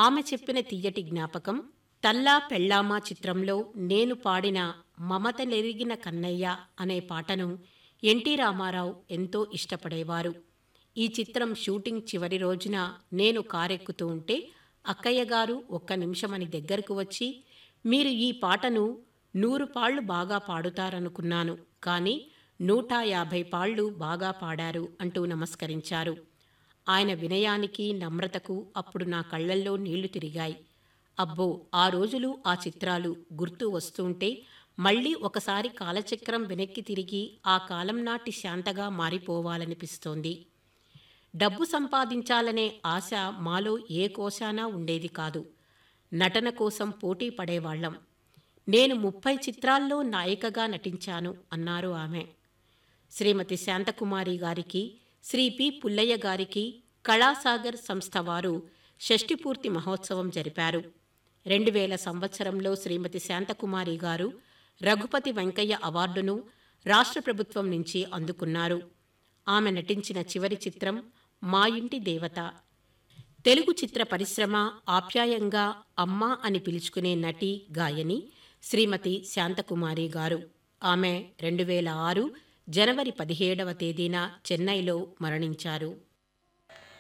ఆమె చెప్పిన తీయటి జ్ఞాపకం తల్లా పెళ్ళామా చిత్రంలో నేను పాడిన మమత నెరిగిన కన్నయ్య అనే పాటను ఎన్టీ రామారావు ఎంతో ఇష్టపడేవారు ఈ చిత్రం షూటింగ్ చివరి రోజున నేను కారెక్కుతూ ఉంటే అక్కయ్య గారు ఒక్క నిమిషమని దగ్గరకు వచ్చి మీరు ఈ పాటను నూరు పాళ్ళు బాగా పాడుతారనుకున్నాను కానీ నూట యాభై పాళ్ళు బాగా పాడారు అంటూ నమస్కరించారు ఆయన వినయానికి నమ్రతకు అప్పుడు నా కళ్ళల్లో నీళ్లు తిరిగాయి అబ్బో ఆ రోజులు ఆ చిత్రాలు గుర్తు వస్తుంటే మళ్ళీ ఒకసారి కాలచక్రం వెనక్కి తిరిగి ఆ కాలం నాటి శాంతగా మారిపోవాలనిపిస్తోంది డబ్బు సంపాదించాలనే ఆశ మాలో ఏ కోశానా ఉండేది కాదు నటన కోసం పోటీ పడేవాళ్లం నేను ముప్పై చిత్రాల్లో నాయికగా నటించాను అన్నారు ఆమె శ్రీమతి శాంతకుమారి గారికి శ్రీ పి పుల్లయ్య గారికి కళాసాగర్ సంస్థ వారు షష్ఠిపూర్తి మహోత్సవం జరిపారు రెండు వేల సంవత్సరంలో శ్రీమతి శాంతకుమారి గారు రఘుపతి వెంకయ్య అవార్డును రాష్ట్ర ప్రభుత్వం నుంచి అందుకున్నారు ఆమె నటించిన చివరి చిత్రం మా ఇంటి దేవత తెలుగు చిత్ర పరిశ్రమ ఆప్యాయంగా అమ్మ అని పిలుచుకునే నటి గాయని శ్రీమతి శాంతకుమారి గారు ఆమె రెండు వేల ఆరు జనవరి పదిహేడవ తేదీన చెన్నైలో మరణించారు